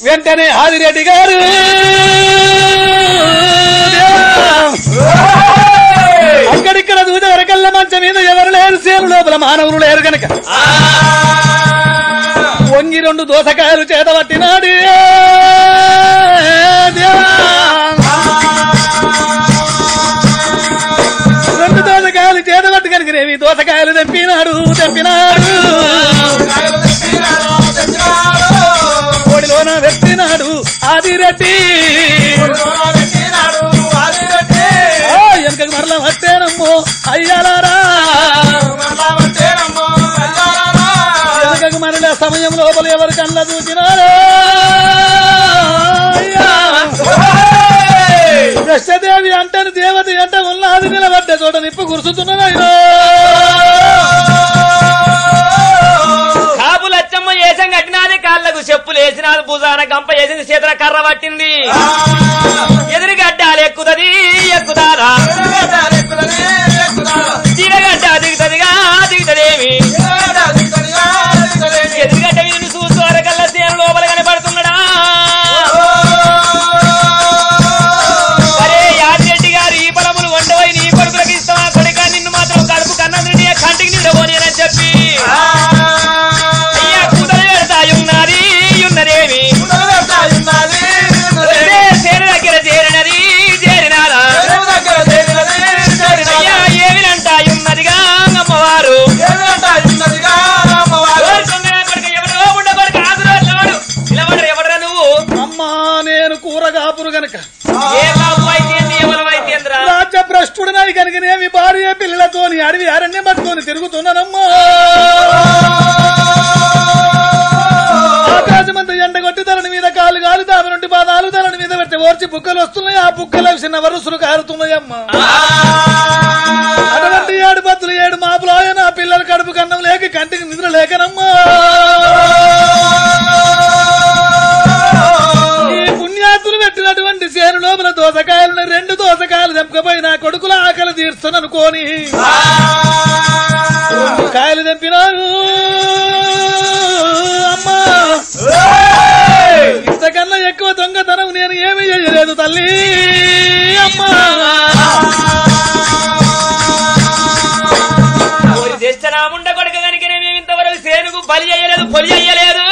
వెంటనే ఆదిరెడ్డి గారు అక్కడిక్కడ దూత వరకల్ల మంచం మీద ఎవరు లేరు సేరు లోపల మానవులు లేరు గనక వంగి రెండు దోసకాయలు చేత పట్టినాడు రెండు దోసకాయలు చేత పట్టి కనుకనేవి దోసకాయలు తెంపినాడు తెంపినాడు కోడిలోన వెట్టినాడు ఆదిరెడ్డి ఆ, వెనకకు మరల పట్టేనమ్మో అయ్యాలారా వెనకకు మరల సమయం లోపల ఎవరు కళ్ళ చూసినారో అయ్యా. కృష్ణదేవి అంటని దేవత అంట ఉన్నది నిలబడ్డ చోట నిప్పు కురుస్తున్నదయ్యో కాపు లచ్చమ్మ ఏసం కట్టినాది కాళ్ళకు చెప్పులు వేసినాది భుజాన గంప వేసింది చేతుల కర్ర పట్టింది ఎదురుగడ్డాలు ఎక్కుతది ఎక్కుతారా చీరగడ్డ దిగుతదిగా దిగుతదేమి ఎదురుగడ్డ వీరిని చూస్తూ అరకల్ల సేన లోపల కనబడుతున్నాడా అరే యాదిరెడ్డి గారు ఈ పొలములు వండవై నీ కొడుకులకు ఇస్తావా కొడుక నిన్ను మాత్రం కడుపు కన్నందుని కంటికి నిండబోని అని చెప్పి అయ్యా కూతలు పెడతాయున్నది ఉన్నదేమి అదే సేన దగ్గర చేరినది చేరినారా అయ్యా ఏమినంటాయున్నదిగా అమ్మవారు ఓరి దొంగన కొడుక, ఎవరో ఉండ కొడుక, ఆదురా నిలబడు. నిలబడరు, ఎవడురా నువ్వు అమ్మా నేను కూరగాపురు గనక ఏ బాబు అయితేంది ఎవరు అయితేంద్రా రాజ్య భ్రష్టుడినది కనుకనేమి భార్య పిల్లలతోని అడవి అరణ్యం పట్టుకొని తిరుగుతున్నానమ్మా ఆకాశమంత ఎండ కొట్టి తలని మీద కాలు కాలు తామ నుండి పాదాలు తలని మీద పెట్టి ఓర్చి బుక్కలు వస్తున్నాయి ఆ బుక్కలు చిన్న వరుసలు కారుతున్నాయమ్మా అటువంటి ఏడు బతులు ఏడు మాపులు ఆయన పిల్లల కడుపు కన్నం లేక కంటికి నిద్ర లేకనమ్మా ఈ పుణ్యాతులు పెట్టినటువంటి చేను లోపల దోసకాయలను రెండు దోసకాయలు తెంపకపోయి నా కొడుకుల ఆకలి తీర్చును అనుకోని రెండు కాయలు తెంపినాను అమ్మా ఇంతకన్నా ఎక్కువ దొంగతనం నేను ఏమీ చేయలేదు తల్లి అమ్మా ఓరి తెచ్చనాముండ కొడుక కనుక మేము ఇంతవరకు సేనుకు బలి అయ్యలేదు పొలి అయ్యలేదు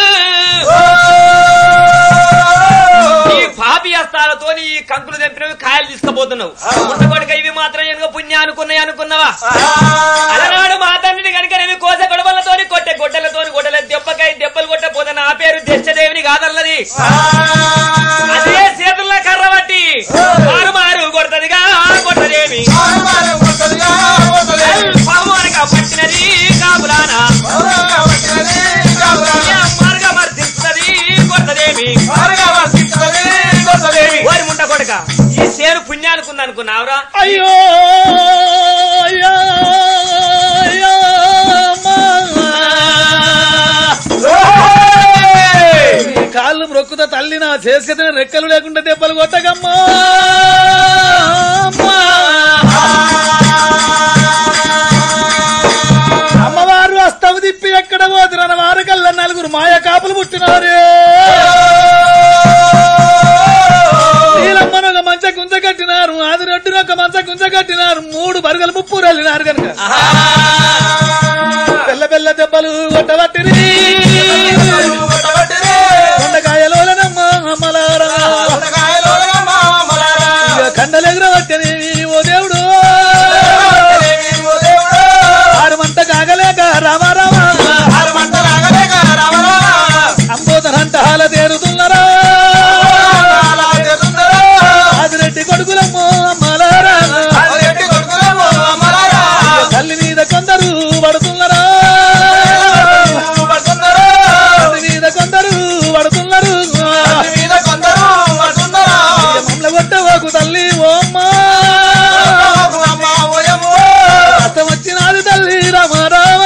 ఈ పాపి హస్తాలతో ఈ కంకులు తెంపినవి కాయలు తీసుకుపోతున్నావు ముండ కొడుక ఇవి మాత్రం ఎనుక పుణ్య అనుకున్నాయి అనుకున్నావా అలనాడు మా తండ్రిని కనుక నేను కోస గొడవలతోని కొట్టే గొడ్డలతోని గొడ్డల దెబ్బకాయ దెబ్బలు కొట్టపోతే నా పేరు దశదేవిని కాదన్నది అదే చేతుల్లో కర్ర బట్టి మారు మారు కొడతదిగా కొట్టదేమి పావునగా పట్టినది కాపులానా మారుగా మర్దిస్తున్నది కొట్టదేమి ఓరి ముంట కొడక ఈ సేను పుణ్యానుకుంది అనుకున్నావురా అయ్యో అయ్యో అయ్యో అమ్మా. నీ కాళ్ళు మొక్కుత తల్లి నా చేసేది రెక్కలు లేకుండా దెబ్బలు కొట్టకమ్మా అమ్మా. అమ్మవారు అస్తవు తిప్పి ఎక్కడ పోతున్న వారు కల్లా నలుగురు మాయ కాపులు పుట్టినారు నీలమ్మను ఒక మంచ గుంజ కట్టినారు ఆది రెడ్డిని ఒక మంచ గుంజ కట్టినారు మూడు బరుగలు ముప్పు వెళ్ళినారు కనుక బెల్ల బెల్ల దెబ్బలు కొట్టబట్టిరి కొండకాయలోనమ్మ అమ్మలారా ఇక కండలెగురబట్టని ఓ దేవుడు ఆరు మంట కాగలేక రామ రామ అంబోదనంట హాల తేరుతున్నారా ఆదిరెడ్డి కొడుకులమ్మో అమ్మలారా తల్లి మీద కొందరు పడుతున్నారా తల్లి మీద కొందరు పడుతున్నారు మమ్మల కొట్టవకు తల్లి ఓ అమ్మా అర్థం వచ్చినాది తల్లి రామ రామ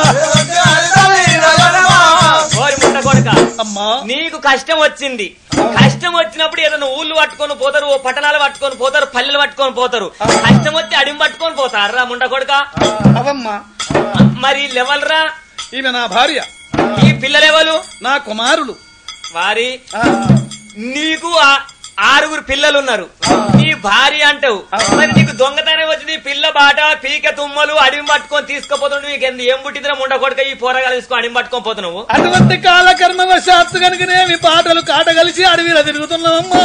ఓరి ముంట కొడక అమ్మా నీకు కష్టం వచ్చింది కష్టం వచ్చినప్పుడు ఏదైనా ఊళ్ళు పట్టుకొని పోతారు ఓ పట్టణాలు పట్టుకొని పోతారు పల్లెలు పట్టుకొని పోతారు కష్టం వచ్చి అడిమి పట్టుకొని పోతారు రా ముండ కొడుక అవమ్మా మరి లెవెల్రా ఈమె నా భార్య ఈ పిల్లలెవలు నా కుమారులు వారి ఆ, నీకు ఆ- ఆరుగురు పిల్లలు ఉన్నారు నీ భార్య అంటావు మరి నీకు దొంగతనం వచ్చి నీ పిల్ల బాట పీక తుమ్మలు అడివి పట్టుకొని తీసుకుపోతున్నావు నీకు ఎందు- ఏం పుట్టిందిరా ముండ కొడుక ఈ పోరగాలు తీసుకొని అడివి పట్టుకొని పోతున్నావు అటువంటి కాలకర్మ వశాత్తు కనుకనేమి పాటలు కాటగలిసి అడవిలో తిరుగుతున్నామమ్మా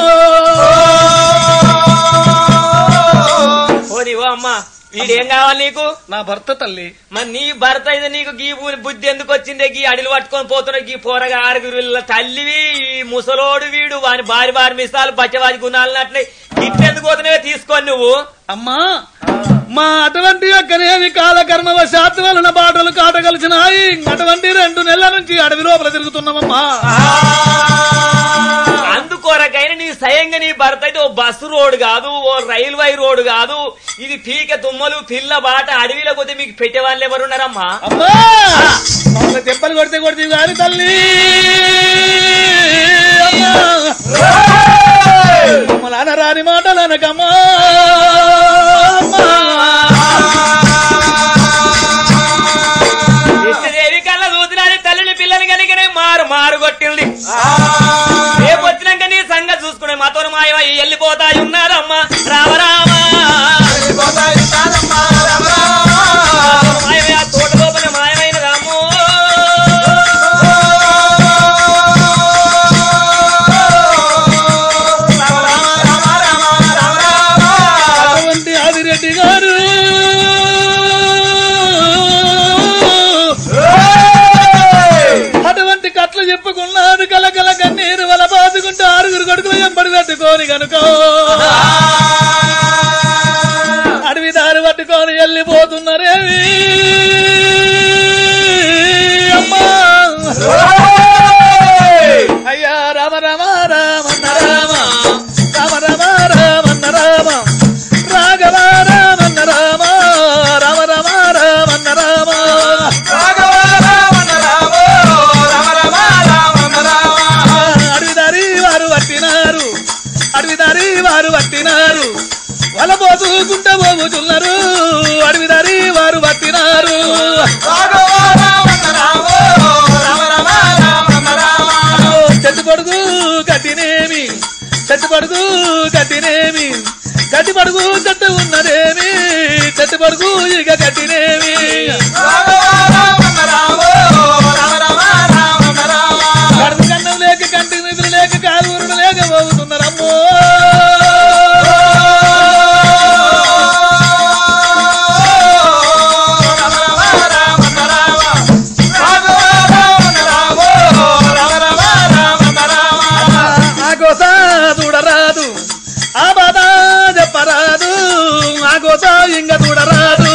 ఓ నీవో అమ్మా వీడేం కావాలి నీకు నా భర్త తల్లి మరి నీ భర్త అయితే నీకు గీ బు- బుద్ధి ఎందుకు వచ్చిందే గీ అడిలు పట్టుకొని పోతున్నావు గీ పోరగా ఆరుగురు వీళ్ళ తల్లివి ఈ ముసలోడు వీడు వాని భారీ భారీ మిసాలు పచ్చవాది గుణాలు అట్లే ఇట్టెందుకు పోతున్నావే తీసుకొని నువ్వు అమ్మా మా అటువంటి యొక్కనేమి కాలకర్మ వశాత్తు వలన పాటలు కాటగలిసినాయి అటువంటి రెండు నెలల నుంచి అడవి లోపల తిరుగుతున్నామమ్మా అందుకొరకైనా నీ స్వయంగా నీ భర్త అయితే ఓ బస్సు రోడ్ కాదు ఓ రైల్వే రోడ్ కాదు ఇది పీక తుమ్మలు పిల్ల బాట అడవిలో పోతే మీకు పెట్టే వాళ్ళు ఎవరున్నారమ్మా అమ్మా మమ్మల్ని దెబ్బలు కొడితే కొడితే గారి తల్లి అమ్మా. మమ్మల్ని అనరాని మాటలు అనకమ్మా అమ్మా. కృష్ణదేవి కళ్ళ చూసినది తల్లిని పిల్లని కనుకనే మారు మారు కొట్టింది రేపు వచ్చినాక నీ సంగతి చూసుకునే మాతో మాయమై వెళ్ళిపోతాయి ఉన్నారమ్మా రామరామా మాయమై ఆ తోట లోపల మాయమైన రాము అటువంటి ఆదిరెడ్డి గారు అటువంటి కట్లు చెప్పుకున్నాడు కలకల కన్నీరు వల బాదుకుంటూ ఆరుగురు కొడుకులు ఎంబడి పెట్టుకోని కనుక అడవి దారి పట్టుకొని వెళ్ళిపోతున్నారేమి అమ్మా అయ్యా రామ రామ రామన్న రామ రామ రామ రామన్న రామ రాఘవ రామన్న రామ రామ రామ రామన్న రామ అడవిదారి వారు పట్టినారు అడవిదారి వారు పట్టినారు వల పోతుకుంటూ పోగుతున్నారు అడవిదారి వారు పట్టినారు చెట్టు పడుగు కట్టినేమి చెట్టు పడుగు కట్టినేమి గట్టి పడుగు చెట్టు ఉన్నదేమి చెట్టు పడుగు ఇక కట్టినేమి కడుపు కన్నం లేక కంటి నిధులు లేక కాలువరుడు లేక పోతున్నారమ్మో ఆ గోస చూడరాదు ఆ బాధ చెప్పరాదు ఆ గోస ఇంక చూడరాదు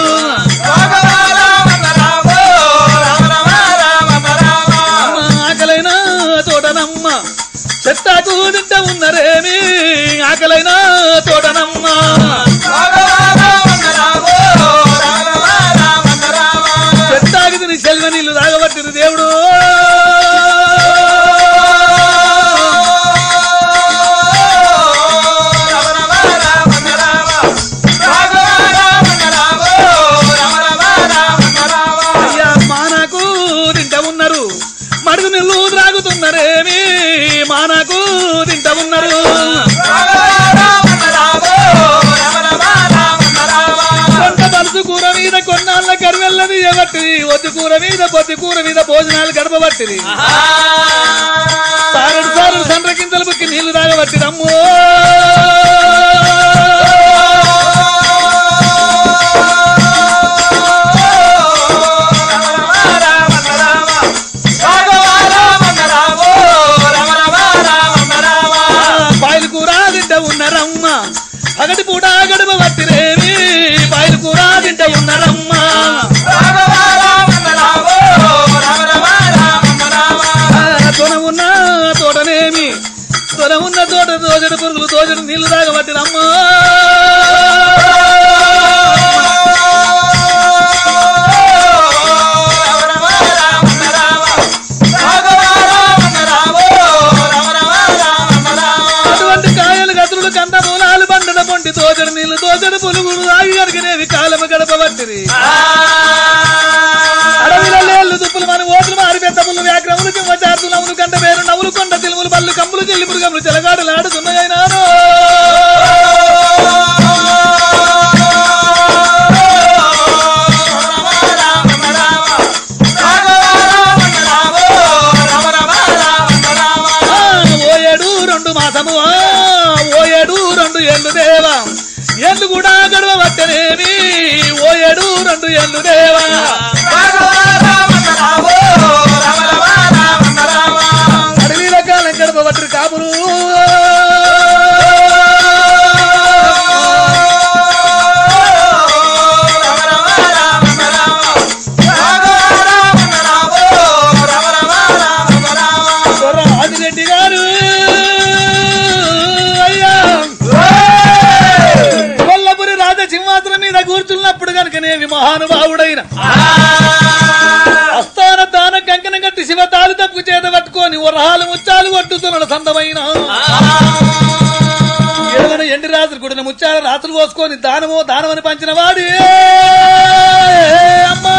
అమ్మ ఆకలైన తోటనమ్మ చెట్టాకు తింట ఉన్నరేమి ఆకలైన తోటనమ్మ చెట్టాకి తిని సెల్వ నీళ్లు తాగబట్టిరు దేవుడు అయ్యా మానాకు తింట ఉన్నారు మడుగు నీళ్లు త్రాగుతున్నారేమి మానాకు తింట ఉన్నారు కొంత బలుసు కూర మీద కొన్నాళ్ళ కరువెల్లది ఎవట్టి ఒత్తి కూర మీద పొత్తి కూర మీద భోజనాలు గడపబట్టిది సారడు సారడు సండ్రకింతల బుక్కి నీళ్లు తాగబట్టిది అమ్మో బాయిలు కూర తింట ఉన్నరమ్మ పగటి పూట గడప పట్టిరేమి బాయిలు కూర తింట ఉన్నరమ్మ తొన ఉన్న తోటనేమి తొన ఉన్న తోట దోజడు పురుగులు దోజడు నీళ్లు తాగబట్టిరమ్మ అటువంటి కాయలు గదులు కంద మూలాలు బండల పొంటి దోజడు నీళ్లు దోజడు పులుగులు ఆగి కరిగినేవి కాలము గడపబట్టిరి అడవిలో లేళ్ళు దుప్పులు మన ఓతులు మారి పెద్ద పుల్లు వ్యాగ్రములు కింద చార్తులములు కంట పేరు నవ్వులు కొమ్ములు కొండ తిలుములు బల్లు కమ్ములు చెల్లి మృగములు చెలగాడలాడుతున్నాయనా ఓ ఏడు రెండు మాసము ఆ, ఓ ఏడు రెండు ఏళ్ళు దేవా ఎందు కూడా గడవ వట్టనేమి ఓ ఏడు రెండు ఏళ్ళు దేవా అడవిల కాలం గడప వట్టు కాపులు దొర ఆదిరెడ్డి గారు అయ్యా కొల్లపురి రాజ సింహాసనం మీద కూర్చున్నప్పుడు కనుకనేమి మహానుభావుడైన అస్థాన దాన కంకణం కట్టి శివ తాలు తప్పుకు చేత పట్టుకొని వరహాలు ముచ్చాలు కొట్టుతున్నాడు సందమైన ఏదైనా ఎండి రాత్రి గుడిన ముచ్చాల రాత్రులు పోసుకొని దానమో దానమని పంచిన వాడి అమ్మా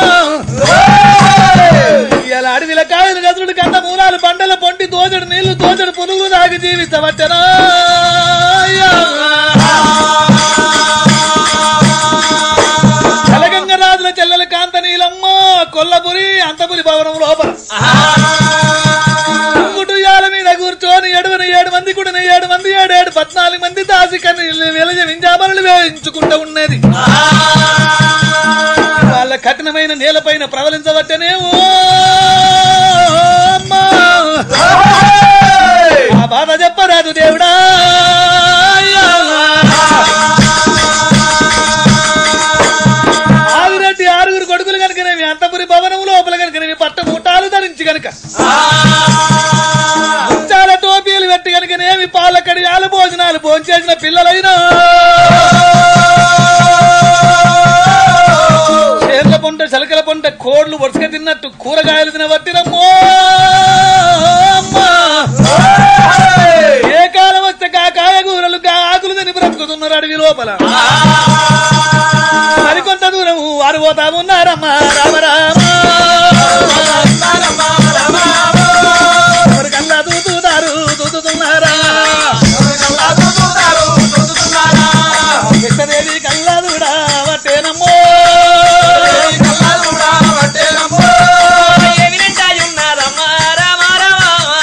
ఇలా అడవిల కాయలు గదుడు కంద మూలాలు బండల పొంటి దోచడు నీళ్లు దోచడు పురుగులు దాగి జీవించవచ్చనా కలగంగరాజుల చెల్లెల కాంత నీలమ్మ కొల్లపురి అంతపురి భవనం లోపల కుటుంబాల మీద కూర్చొని ఏడువన ఏడు మంది కూడా ఏడు మంది ఏడు ఏడు పద్నాలుగు మంది దాసి కని వెలజ వింజామరలు వేయించుకుంటూ ఉన్నది వాళ్ళ కఠినమైన నేలపైన ప్రవలించబట్టనేమో అమ్మా. ఆ బాధ చెప్పరాదు దేవుడా ఆదిరెడ్డి ఆరుగురు కొడుకులు కనుకనేవి అంతపురి భవనం లోపల కనుకనేవి పట్ట మూటాలు ధరించి కనుక ముత్యాల టోపీలు పెట్టి కనుకనేమి పాలకడి ఆల భోజనాలు భోంచేసిన పిల్లలైనా చేర్ల పొంట చలకల పొంట కోడ్లు వరుసగా తిన్నట్టు కూరగాయలు తినబట్టినమ్మో అమ్మా. ఏ కాలం వస్తే కా కాయగూరలు కా ఆకులు తిని బ్రతుకుతున్నారు అడవి లోపల మరికొంత దూరం వారు పోతా ఉన్నారమ్మా రామ రామ ఎవరి కల్లా దూతుతారు దూతుతున్నారా కృష్ణదేవి కల్లా దూడా వట్టేనమ్మో ఏమి నిండాయున్నారమ్మా రామ రామ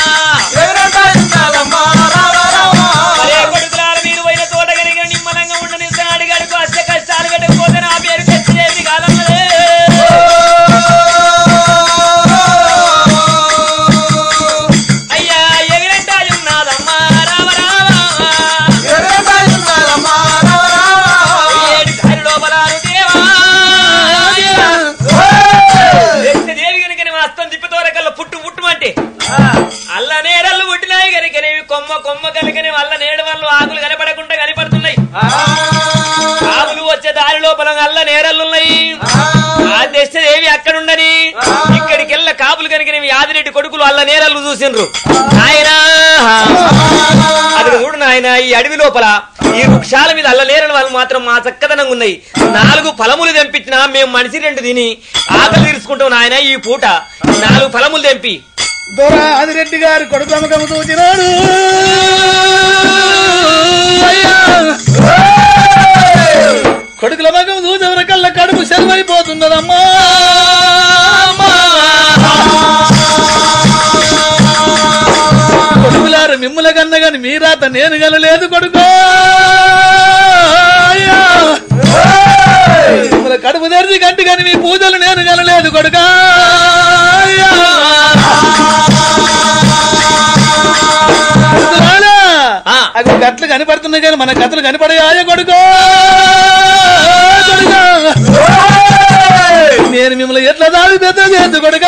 అరే కొడుకులార మీరు పోయిన తోట కనుక నిమ్మలంగా ఉండని అడిగాడుకు అష్ట కష్టాలు కట్టకపోతే నా పేరు తెచ్చేది కాదన్నదే అయ్యా ఎగిరంటాయున్నాదమ్మా రామ రామ ఏడు దారి లోపలారు దేవా దేవి కనుక అస్తం తిప్పితోరకల్లా పుట్టు పుట్టుమంటే అల్ల నేరళ్ళు పుట్టినాయి కనుకనేవి కొమ్మ కొమ్మ కనుకనే అల్ల నేడు వల్ల ఆకులు కనపడకుండా కనపడుతున్నాయి ఆకులు వచ్చే దారి లోపల అల్ల నేరళ్ళున్నాయి ఆ దేవి అక్కడుండని ఇక్కడికెళ్ళ కాపులు కనుకనేవి ఆదిరెడ్డి కొడుకులు అల్ల నేరళ్ళు చూసిండ్రు నాయనా అది చూడు నాయన ఈ అడవి లోపల ఈ వృక్షాల మీద అల్ల నేరల వాళ్ళు మాత్రం మా చక్కదనంగా ఉన్నాయి నాలుగు ఫలములు తెంపించినా మేము మనిషి రెండు తిని ఆకలి తీర్చుకుంటాం నాయన ఈ పూట నాలుగు ఫలములు తెంపి దొర ఆదిరెడ్డి గారు కొడుకు అమ్మకము చూచినాడు అయ్యా. కొడుకుల మగం చూసేవర కళ్ళ కడుపు సెలవైపోతున్నదమ్మా అమ్మా. కొడుకులారు మిమ్ముల కన్న గాని మీరాత నేను గనలేదు కొడుకో అయ్యా. మిమ్మల కడుపు తెరిచి గంటి గాని మీ పూజలు నేను గనలేదు కొడుకా అయ్యా. కొడుకులారా, ఆ. అవి గట్లు కనపడుతున్నాయి కానీ మన కథలు కనపడయాయ కొడుకో కొడుకా. నేను మిమ్మల్ని ఎట్లా దాడి పెద్ద చేద్దు కొడుకా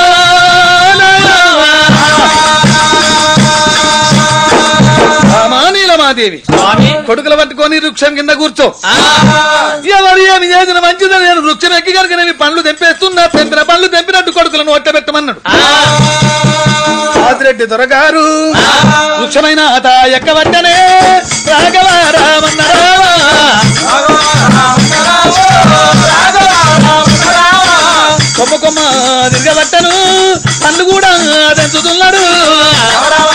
నీలమాదేవి స్వామి కొడుకులు పట్టుకొని వృక్షం కింద కూర్చో ఆ, ఎవరు ఏమి చేసిన మంచిదని నేను వృక్షం ఎక్కి కనుక నేను పండ్లు తెంపేస్తున్నా పెంపిన పండ్లు తెంపినట్టు కొడుకులను ఒట్ట పెట్టమన్నాడు ఆ, ఆదిరెడ్డి దొరగారు వృక్షమైన అత ఎక్కబట్టనే రాఘవ రామన్న కొమ్మ కొమ్మ తిరగబట్టను పండ్లు కూడా తెంచుతున్నాడు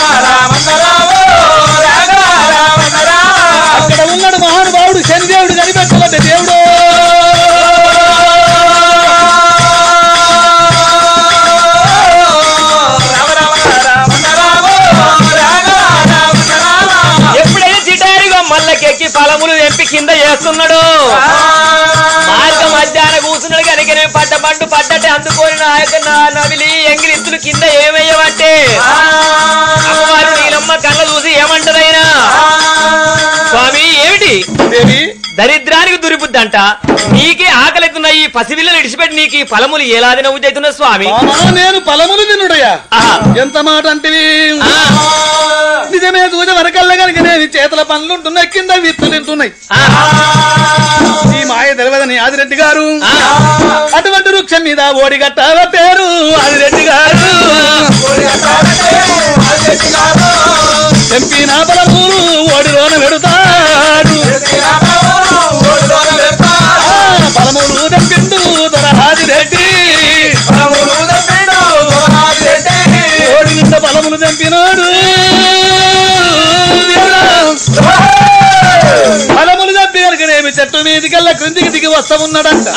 ఎత్తు పడ్డట్టే అందుకొని నా యొక్క నా నవిలి ఎంగిలిత్తులు కింద ఏమయ్యవంటే అమ్మవారు నీలమ్మ కళ్ళ చూసి ఏమంటదైనా స్వామి ఏమిటి దేవి దరిద్రానికి దురిబుద్దంట నీకే ఆకలితున్న ఈ పసిపిల్లలు ఇడిచిపెట్టి నీకు ఈ ఫలములు ఎలాది నవ్వు చేస్తున్న స్వామి మామా నేను ఫలములు తినుడయ్యా ఆహా. ఎంత మాట అంటివి ఆ, నిజమే చూసే వరకల్లా కనుక నేను చేతుల పనులు ఉంటున్నాయి కింద విత్తు తింటున్నాయి ఆ, ఈ మాయ తెలియదని ఆదిరెడ్డి గారు ఆ. అటువంటి వృక్షం మీద ఓడిగట్ట పేరు ఆదిరెడ్డి గారు ఎంపీ నా బలమూలు ఓడిలోన పెడతాడు ఆ, బలమూలు తెంపిండు దొర ఆదిరెడ్డి ఓడి నిండా బలములు చంపినాడు బలములు చంపి కనుకనేమి చెట్టు మీదికెళ్ళ క్రిందికి దిగి వస్తా ఉన్నాడంట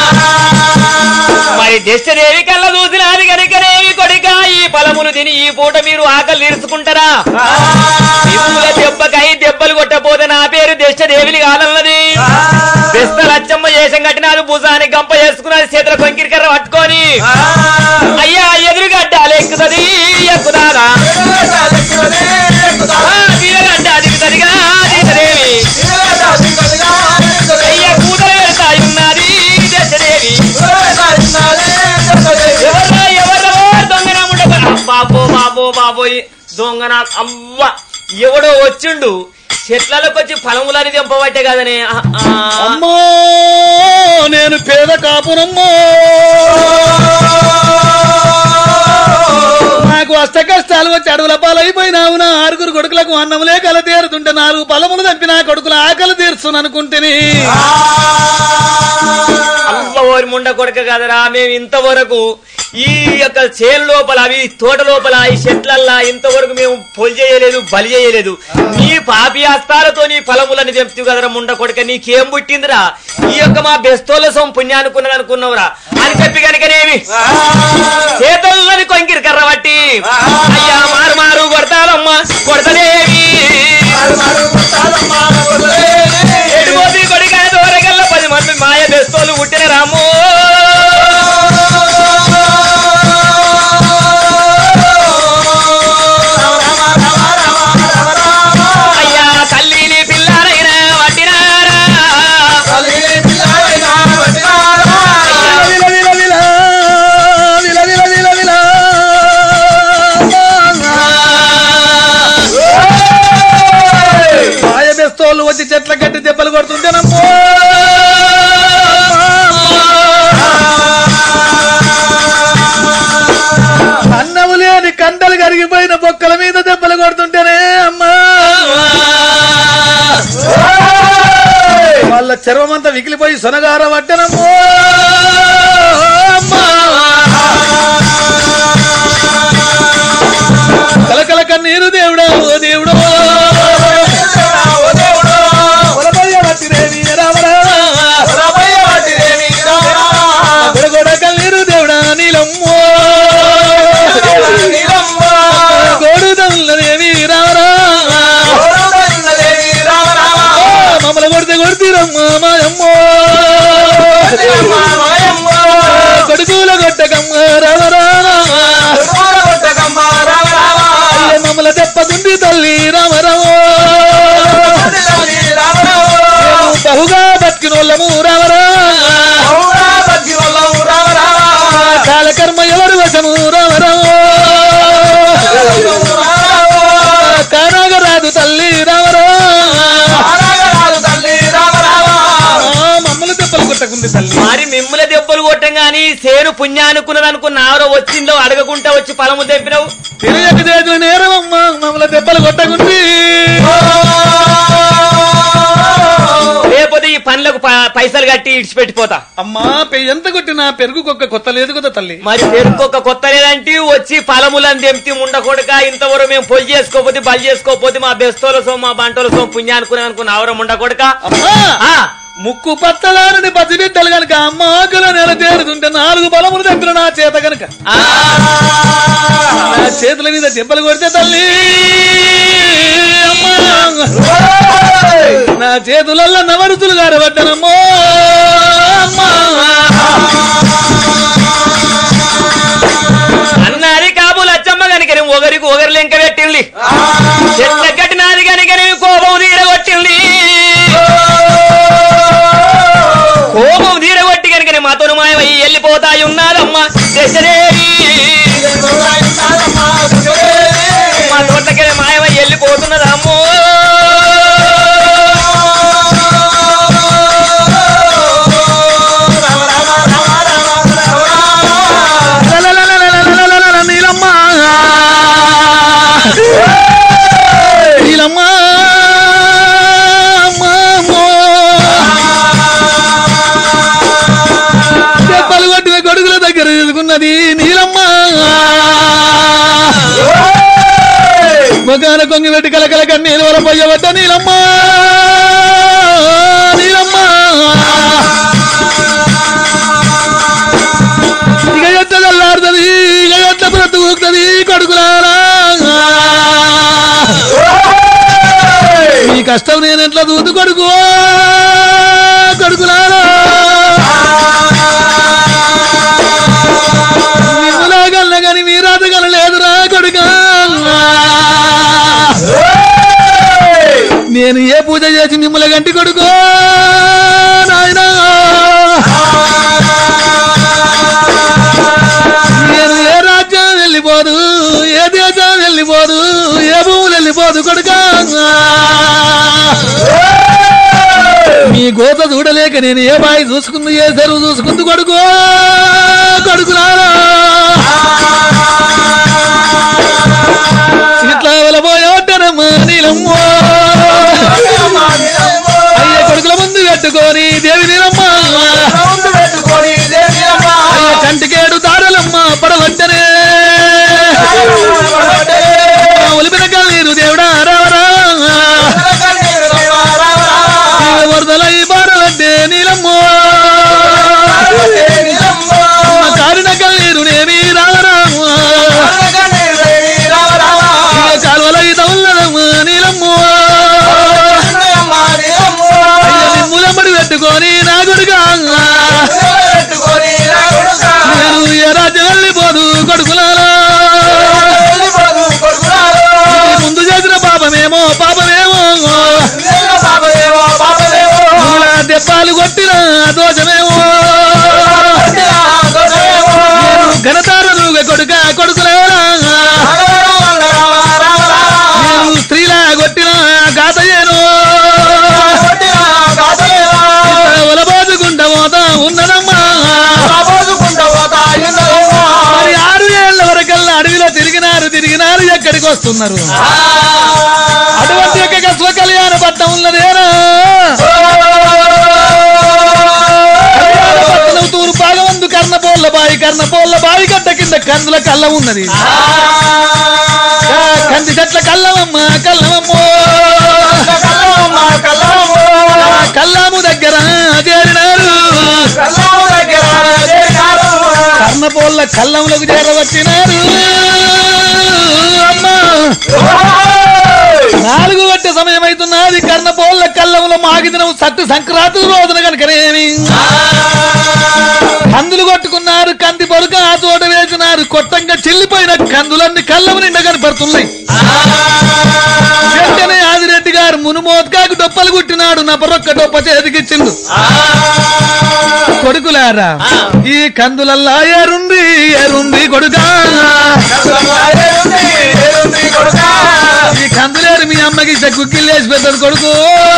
మరి దశదేవి కళ్ళ చూసినది కనుకనేవి కొడిక ఈ ఫలములు తిని ఈ పూట మీరు ఆకలి తీర్చుకుంటారా నిప్పుల దెబ్బకై దెబ్బలు కొట్టపోతే నా పేరు దశదేవిని కాదన్నది బెస్త లచ్చమ్మ చేసం కట్టినారు భుజాన్ని గంప చేసుకున్నది చేతుల కొంకిరికర్ర పట్టుకొని అయ్యా ఎదురుగడ్డ ఎక్కుతుంది ఎక్కుదాదా వీరగడ్డ దిగుతుందిగా దశదేవి అయ్యా కూతురు వెళ్తాయి ఉన్నది దశదేవి ఎవర్రా ఎవర్రా దొంగన బాబో బాబో బాబోయ్ దొంగన అవ్వ ఎవడో వచ్చిండు చెట్లలోకి వచ్చి ఫలములని తెంపబట్టే కదనే ఆ, ఆ. అమ్మో నేను పేద కాపునమ్మో నాకు అష్ట కష్టాలు వచ్చి అడవుల పాలైపోయినావు నా ఆరుగురు కొడుకులకు అన్నములే కల తీరుతుంటే నాలుగు పొలములు తప్పి నా కొడుకుల ఆకలి తీర్చును అనుకుంటేని అవ్వ ఓరి ముండ కొడక కదరా మేము ఇంతవరకు ఈ యొక్క చేను లోపల అవి తోట లోపల ఈ చెట్లల్లా ఇంతవరకు మేము పొలి చేయలేదు బలి చేయలేదు నీ పాపి హస్తాలతో నీ ఫలములని తెంపుతూ కదరా ముండ కొడక నీకేం పుట్టిందిరా ఈ యొక్క మా బెస్తోల సొం పుణ్యానుకున్నది అనుకున్నావురా అని చెప్పి కనుకనేమి చేతుల్లోని కొంకిరి కర్ర బట్టి అయ్యా మారు మారు కొడతానమ్మా కొడతలేవి ఎడిపోతి కొడిక దూరగల్ల పది మంది మాయ బెస్తోలు పుట్టిన రాము అయ్యా తల్లిని పిల్లారైనా వట్టినారా విల విల విల, విల విల విల విల. మాయ బెస్తోళ్ళు వచ్చి చెట్ల కట్టి దెబ్బలు కొడుతుంటేనమ్మో అన్నము లేని కండలు కరిగిపోయిన బొక్కల మీద దెబ్బలు కొడుతుంటేనే అమ్మా వాళ్ళ చర్మమంతా వికిలిపోయి సొనగార పట్టనమ్మో అమ్మా కలకల కన్నీరు దేవుడా ఓ దేవుడో పొలమయ్య వట్టిరేవి రామరా. గొడగొడ కన్నీరు దేవుడా నీలమ్మో గోడుదల్లదేవి రామరా మమ్మల్ని కొడితే కొడుతీరమ్మా మాయమ్మో కొడుకుల కొట్టకమ్మ రామరా అయ్య మమ్మల్ని తెప్పకుంది తల్లి రామరామో మేము బహుగా బతికినోళ్ళము రామరా కాలకర్మ ఎవరు వశము రామరామో కానాగరాదు తల్లి రామరా మమ్మల్ని తెప్పలు కొట్టకుంది తల్లి మరి మిమ్మల్ని దెబ్బలు కొట్టం గాని సేను పుణ్యానుకున్నది అనుకున్న ఆరో వచ్చిందో అడగకుండా వచ్చి ఫలము తెంపినవు తెలియక చేసిన నేరమమ్మ మమ్మల్ని దెబ్బలు కొట్టకుంది లేకపోతే ఈ పనులకు ప- పైసలు కట్టి ఇడిచిపెట్టిపోతా అమ్మా పె- ఎంత కొట్టినా పెరుగు కుక్క కొత్త లేదు కదా తల్లి మరి పెరుక్కొక్క కొత్త లేదంటే వచ్చి ఫలములను తెంపి ఉండకూడక ఇంతవరకు మేము పొయ్యి చేసుకోకపోతే బలి చేసుకోకపోతే మా బెస్తోల సో మా బంటోల సో పుణ్యానుకునే అనుకున్న ఆవరం ఉండకూడక అమ్మా ఆ, ముక్కు పచ్చలారని పసిబిడ్డలు గనక అమ్మ ఆకుల నెల తేరుతుంటే నాలుగు బలములు దగ్గర నా చేత గనక ఆ, నా చేతుల మీద దెబ్బలు కొడితే తల్లి అమ్మా నా చేతులల్లో నవరుతులు గారబడ్డనమ్మో అమ్మా ఒకరికి ఒకరు లెంక పెట్టింది చెట్ల కట్టినది కనుక కోపం తీరగొట్టింది కోపం తీరగొట్టి కనుక మాతో మాయమయ్యి వెళ్ళిపోతాయి ఉన్నారమ్మా దశదేవి మా తోటకి మాయమయ్యి వెళ్ళిపోతున్నదమ్మో లలలలలలలలలల నీలమ్మ నీలమ్మ అమ్మమ్మో. దెబ్బలు కొట్టిన కొడుకుల దగ్గర తీసుకున్నది నీలమ్మ మొగాన కొంగి పెట్టి కలకల కన్నీరు వల పోయవద్ద నీలమ్మ నీలమ్మ ఇక ఎంత తెల్లారుతుంది ఇక ఎంత బ్రతుకుతుంది కొడుకులారా మీ కష్టం నేను ఎట్లా దూదు కొడుకు కొడుకులారా మిమ్ములాగల్ల గాని మీ రాతగల లేదురా కొడుకా నేను ఏ పూజ చేసి మిమ్మల్ని గంటి కొడుకో నాయనా నేను ఏ రాజ్యం వెళ్ళిపోదు ఏ దేశం వెళ్ళిపోదు ఏ భూములు వెళ్ళిపోదు కొడుకా మీ గోత చూడలేక నేను ఏ బాయి చూసుకుంది ఏ చెరువు చూసుకుంది కొడుకు కొడుకులారా ఇట్లా వెళ్ళబోయేటనమ్మా నీలమ్మ అయ్య కొడుకుల ముందు పెట్టుకొని దేవి నీలమ్మ అయ్య కంటికేడు దారులమ్మ పడవచ్చనే ఒలిపిన కన్నీరు దేవుడా రావరా వరదలై బారలంటే నీలమ్మ కారిన కన్నీరు నేమి రావరా కాలువలై తవులమ్మ నీలమ్మ అయ్య నిమ్ములమ్మడి పెట్టుకొని నా కొడుగా నేను ఏ రాజ్యం వెళ్ళిపోదు కొడుకులారా ఈ ముందు చేసిన పాపమేమో పాపమేమో మూల దెబ్బాలు కొట్టిన దోషమేమో నేను ఘనతారనుగా కొడుక కొడుకులారా నేను స్త్రీలా కొట్టిన గాతయ్యను ఒలబోదుకుంట పోతా ఉన్నదమ్మా మరి ఆరు ఏళ్ల వరకల్లా అడవిలో తిరిగినారు తిరిగినారు ఎక్కడికి వస్తున్నారు అటువంటి యొక్క కస్వ కళ్యాణ పట్టం ఉన్నదేనా కళ్యాణపట్నం తూరు భాగమందు కర్ణపోళ్ళ బాయి కర్ణపోళ్ళ బాయి గడ్డ కింద కందుల కళ్ళం ఉన్నది ఆ, కంది చెట్ల కళ్ళమమ్మ కళ్ళమమ్మో ఆ, కళ్ళాము దగ్గర చేరినారు కర్ణపోళ్ళ కళ్ళములకు చేరవచ్చినారు అమ్మా నాలుగు గంట సమయం అవుతున్నది కర్ణపోళ్ళ కళ్ళములో మాగిదినం సట్టు సంక్రాంతి రోజున కనుకనేమి కందులు కొట్టుకున్నారు కంది పొరుక ఆ తోట వేసినారు కొట్టంగా చిల్లిపోయిన కందులన్నీ కళ్ళము నిండా కనపడుతున్నాయి వెంటనే ఆదిరెడ్డి గారు మునుమోత్కాకు డొప్పలు కుట్టినాడు నపరొక్క డొప్ప చేతికిచ్చిండు కొడుకులారా ఈ కందులల్లా ఏరుంది ఏరుంది కొడుకా ఈ కందులేరు మీ అమ్మకి ఇచ్చే కుక్కిల్లేసి పెద్దది కొడుకు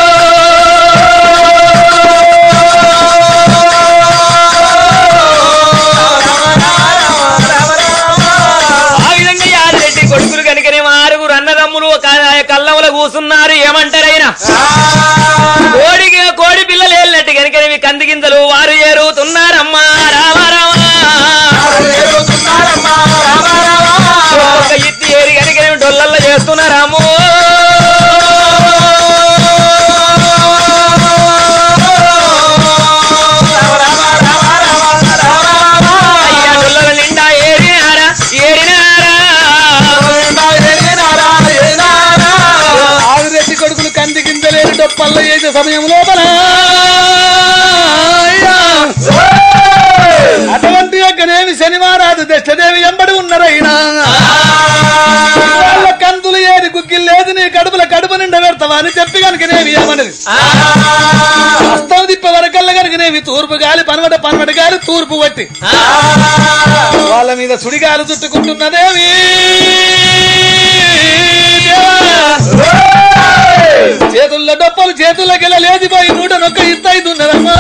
ఆ విధంగా యాదిరెడ్డి కొడుకులు కనుకనే ఆరుగురు అన్నదమ్ములు ఒక కళ్ళముల కూసున్నారు ఏమంటారైనా కోడికి కోడి పిల్లలు వెళ్ళినట్టు కనుకనేవి కంది గింజలు వారు ఏరుతున్నారమ్మా రామ రామ ఒక ఇత్తి ఏరి కనుకనేవి డొల్లల్లో చేస్తున్నారాము అయ్యా డొల్లల నిండా ఏరినారా ఏరినారా ఆదిరెడ్డి కొడుకులు కంది గింజలేని డొప్పల్లో వేసే సమయం లోపల అయ్యా, అటువంటి యొక్కనేమి శనివారాదు దశదేవి ఎంబడి ఉన్నరైనా గుగ్గిల్లేదు నీ కడుపుల కడుపు నిండా పెడతావా అని చెప్పి కనుక నేవి ఏమన్నది హస్తం తిప్పే వరకల్లా కనుక నేవి తూర్పు గాలి పనవట పనవట గాలి తూర్పు పట్టి వాళ్ళ మీద సుడిగాలు చుట్టుకుంటున్నదేవి చేతుల్లో డొప్పలు చేతుల్లోకి వెళ్ళి లేచిపోయి నూట నొక్క ఇత్తైతున్నదమ్మా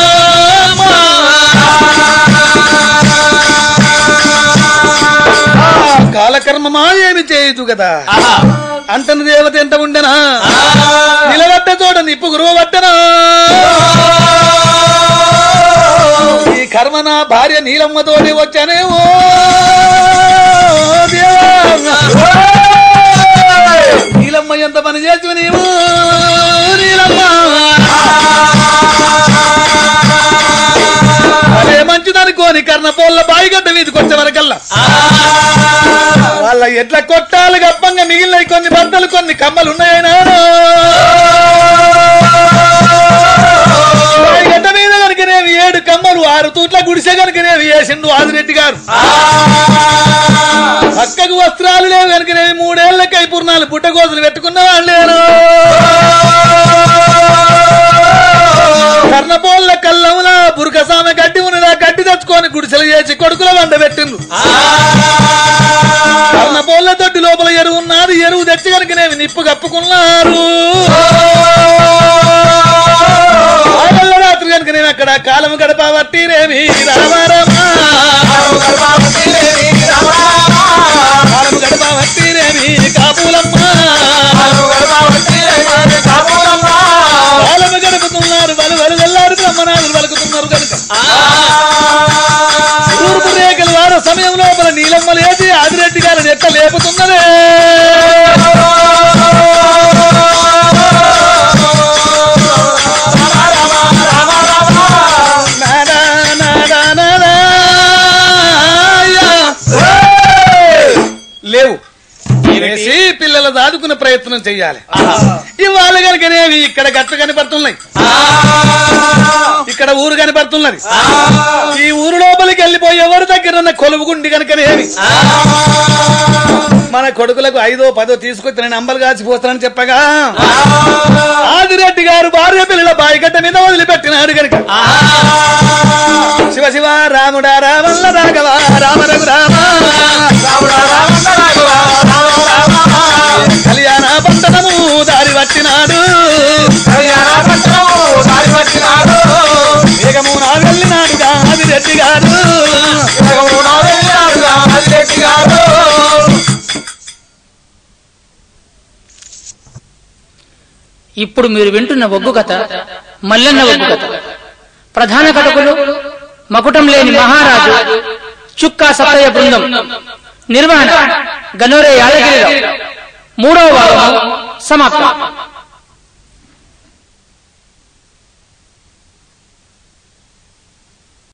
కాలకర్మమా ఏమి చేయదు కదా అంటని దేవత ఎంత ఉండెనా నిలబడ్డ చోట నిప్పు గురువ పట్టనా ఈ కర్మ నా భార్య నీలమ్మతోటి వచ్చానే ఓ దేవా. నీలమ్మ ఎంత పని చేసి నీవు నీలమ్మ అదే మంచిదనుకోని కర్ణ పోల్ల బాయిగడ్డ మీదకి వచ్చే వరకల్లా వాళ్ళ ఎట్ల కొట్టాలు గప్పంగా మిగిలిన కొన్ని బట్టలు కొన్ని కమ్మలు ఉన్నాయనా బాయిగడ్డ మీద కనుకనేవి ఏడు కమ్మలు ఆరు తూట్ల గుడిసె కనుకనేవి వేసిండు ఆదిరెడ్డి గారు పక్కకు వస్త్రాలు లేవు కనుకనేవి మూడేళ్ల కైపూర్ణాలు పుట్టగోతులు పెట్టుకున్న వాళ్ళేను కర్ణపోళ్ళ కళ్ళముల బురకసామె గడ్డి ఉన్నదా గడ్డి తెచ్చుకొని గుడిసెలు చేసి కొడుకుల వంట పెట్టిండు కర్ణపోళ్ళ తొట్టి లోపల ఎరువు ఉన్నది ఎరువు తెచ్చి కనుకనేవి నిప్పు కప్పుకున్నారు ఆగల్ల రాత్రి కనుక నేను అక్కడ కాలం గడప వట్టిరేమి రామారామా కాలం గడప వట్టిరేమి కాపులమ్మ కాలం గడుపుతున్నారు బలు బలు వెళ్ళారు బ్రహ్మనాథులు పలుకుతున్నారు కనుక తూర్పు రేఖలు వార సమయం లోపల నీలమ్మ లేచి ఆదిరెడ్డి గారిని ఎట్ట లేపుతున్నదే నాదా, నాదా, నాదా, యా. లేవు వేసి పిల్లలు దాదుకునే ప్రయత్నం చెయ్యాలి ఇవాళ కనుకనేవి ఇక్కడ గట్లు కనపడుతున్నాయి ఇక్కడ ఊరు కనపడుతున్నది ఈ ఊరు లోపలికి వెళ్ళిపోయి ఎవరి దగ్గర ఉన్న కొలువుగుండి కనుకనేవి మన కొడుకులకు ఐదో పదో తీసుకొచ్చి నేను అంబలు కాచిపోతానని చెప్పగా ఆదిరెడ్డి గారు భార్య పిల్లల బాయిగడ్డ మీద వదిలిపెట్టినాడు కనుక శివ శివ రాముడా రామల్ల రాఘవ రామ రఘు రామ కళ్యాణ బంధనము దారి పట్టినాడు వేగము నా వెళ్ళినాడుగా ఆదిరెడ్డి గారు ఇప్పుడు మీరు వింటున్న ఒగ్గు కథ మల్లన్న ఒగ్గు కథ ప్రధాన కథకులు మకుటం లేని మహారాజు చుక్కా సత్తయ్య బృందం నిర్వహణ గనోరే యాదగిరిరావు మూడవ భాగము సమాప్తం